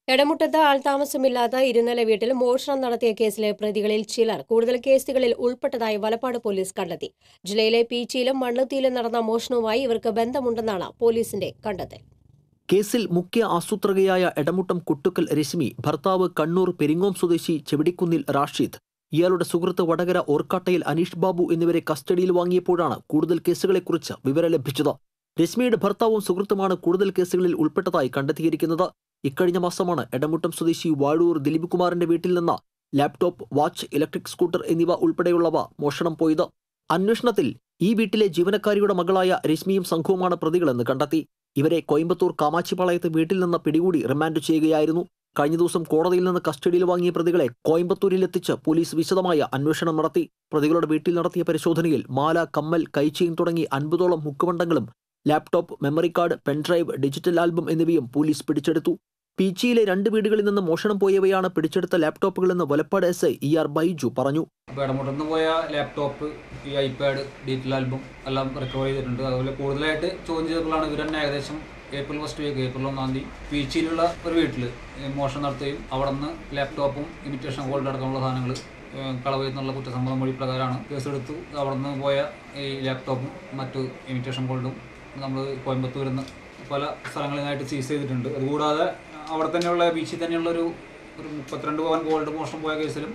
എടമുട്ടത്ത് ആൾതാമസമില്ലാത്ത ഇരുനില വീട്ടിൽ മോഷണം നടത്തിയ കേസിലെ പ്രതികളിൽ ചിലർ കൂടുതൽ കേസുകളിൽ ഉൾപ്പെട്ടതായി വലപ്പാട് പോലീസ് കണ്ടെത്തി ജില്ലയിലെ പീച്ചിയിലും മണ്ണുത്തിയിലും നടന്ന മോഷണവുമായി ഇവർക്ക് ബന്ധമുണ്ടെന്നാണ് പോലീസിന്റെ കണ്ടെത്തൽ കേസിൽ മുഖ്യ ആസൂത്രകയായ എടമുട്ടം കുട്ടുക്കൽ രശ്മി ഭർത്താവ് കണ്ണൂർ പെരിങ്ങോം സ്വദേശി ചെവിടിക്കുന്നിൽ റാഷിദ് ഇയാളുടെ സുഹൃത്ത് വടകര ഓർക്കാട്ടയിൽ അനീഷ് ബാബു എന്നിവരെ കസ്റ്റഡിയിൽ വാങ്ങിയപ്പോഴാണ് കൂടുതൽ കേസുകളെക്കുറിച്ച് വിവരം ലഭിച്ചത് രശ്മിയുടെ ഭർത്താവും സുഹൃത്തുമാണ് കൂടുതൽ കേസുകളിൽ ഉൾപ്പെട്ടതായി കണ്ടെത്തിയിരിക്കുന്നത് ഇക്കഴിഞ്ഞ മാസമാണ് എടമുട്ടം സ്വദേശി വാഴൂർ ദിലീപ് കുമാറിന്റെ വീട്ടിൽ നിന്ന് ലാപ്ടോപ്പ് വാച്ച് ഇലക്ട്രിക് സ്കൂട്ടർ എന്നിവ ഉൾപ്പെടെയുള്ളവ മോഷണം പോയത് അന്വേഷണത്തിൽ ഈ വീട്ടിലെ ജീവനക്കാരിയുടെ മകളായ രശ്മിയും സംഘവുമാണ് പ്രതികളെന്ന് കണ്ടെത്തി ഇവരെ കോയമ്പത്തൂർ കാമാച്ചിപ്പാളയത്ത് വീട്ടിൽ നിന്ന് പിടികൂടി റിമാൻഡ് ചെയ്യുകയായിരുന്നു കഴിഞ്ഞ ദിവസം കോടതിയിൽ നിന്ന് കസ്റ്റഡിയിൽ വാങ്ങിയ പ്രതികളെ കോയമ്പത്തൂരിലെത്തിച്ച് പോലീസ് വിശദമായ അന്വേഷണം നടത്തി പ്രതികളുടെ വീട്ടിൽ നടത്തിയ പരിശോധനയിൽ മാല കമ്മൽ കൈച്ചെയിൻ തുടങ്ങി അൻപതോളം മുക്കുവണ്ടങ്ങളും laptop memory card pen drive digital album എന്നിവയും പോലീസ് പിടിച്ചെടുത്തു പീച്ചിയിലെ രണ്ട് വീടുകളിൽ നിന്ന് മോഷണം പോയവയാണ് പിടിച്ചെടുത്ത ലാപ്ടോപ്പുകളെന്ന് Valappad S I E R Baiju പറഞ്ഞു അപ്പോൾ ഇടമുട്ടന്ന് പോയ ലാപ്ടോപ്പ് ഈ ഐപാഡ് ഡിജിറ്റൽ ആൽബം എല്ലാം റിക്കവർ ചെയ്തിട്ടുണ്ട് അതുപോലെ കൂടുതലായിട്ട് ചോദ്യം ചെയ്തപ്പോഴാണ് ഇവർ തന്നെ ഏകദേശം ഏപ്രിൽ ഫസ്റ്റ് വീക്ക് ഏപ്രിൽ ഒന്നാം തീയതി പീച്ചിയിലുള്ള ഒരു വീട്ടിൽ മോഷണം നടത്തുകയും അവിടെ നിന്ന് ലാപ്ടോപ്പും ഇമിറ്റേഷൻ ഗോൾഡ് അടക്കമുള്ള സാധനങ്ങൾ കളവ് എന്നുള്ള കുറ്റസമ്മതം മൊഴി പ്രകാരമാണ് കേസെടുത്തു അവിടെ നിന്ന് പോയ ഈ ലാപ്ടോപ്പും മറ്റു ഇമിറ്റേഷൻ ഗോൾഡും നമ്മൾ കോയമ്പത്തൂരിൽ നിന്ന് പല സ്ഥലങ്ങളിൽ നിന്നായിട്ട് സീസ് ചെയ്തിട്ടുണ്ട് അതുകൂടാതെ അവിടെ തന്നെയുള്ള ബീച്ചിൽ തന്നെയുള്ള ഒരു ഒരു മുപ്പത്തിരണ്ട് പവൻ ഗോൾഡ് മോഷണം പോയ കേസിലും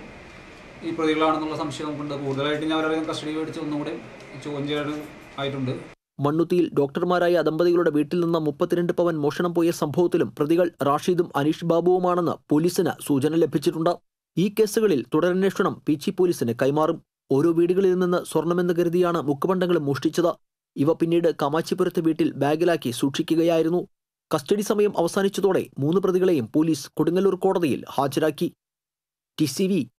ഈ പ്രതികളാണെന്നുള്ള സംശയം നമുക്കുണ്ട് കൂടുതലായിട്ട് ഞാൻ അവരെ കസ്റ്റഡി മേടിച്ച് ഒന്നും കൂടെ ചോദ്യം ചെയ്യാൻ ആയിട്ടുണ്ട് മണ്ണുത്തിയിൽ ഡോക്ടർമാരായ ദമ്പതികളുടെ വീട്ടിൽ നിന്ന് മുപ്പത്തിരണ്ട് പവൻ മോഷണം പോയ സംഭവത്തിലും പ്രതികൾ റാഷിദും അനീഷ് ബാബുവുമാണെന്ന് പോലീസിന് സൂചന ലഭിച്ചിട്ടുണ്ട് ഈ കേസുകളിൽ തുടരന്വേഷണം പീച്ചി പോലീസിന് കൈമാറും ഓരോ വീടുകളിൽ നിന്ന് സ്വർണമെന്ന് കരുതിയാണ് മുക്കുപണ്ടങ്ങൾ മോഷ്ടിച്ചത് ഇവ പിന്നീട് കമാച്ചിപുരത്തെ വീട്ടിൽ ബാഗിലാക്കി സൂക്ഷിക്കുകയായിരുന്നു കസ്റ്റഡി സമയം അവസാനിച്ചതോടെ മൂന്ന് പ്രതികളെയും പോലീസ് കൊടുങ്ങല്ലൂർ കോടതിയിൽ ഹാജരാക്കി ടി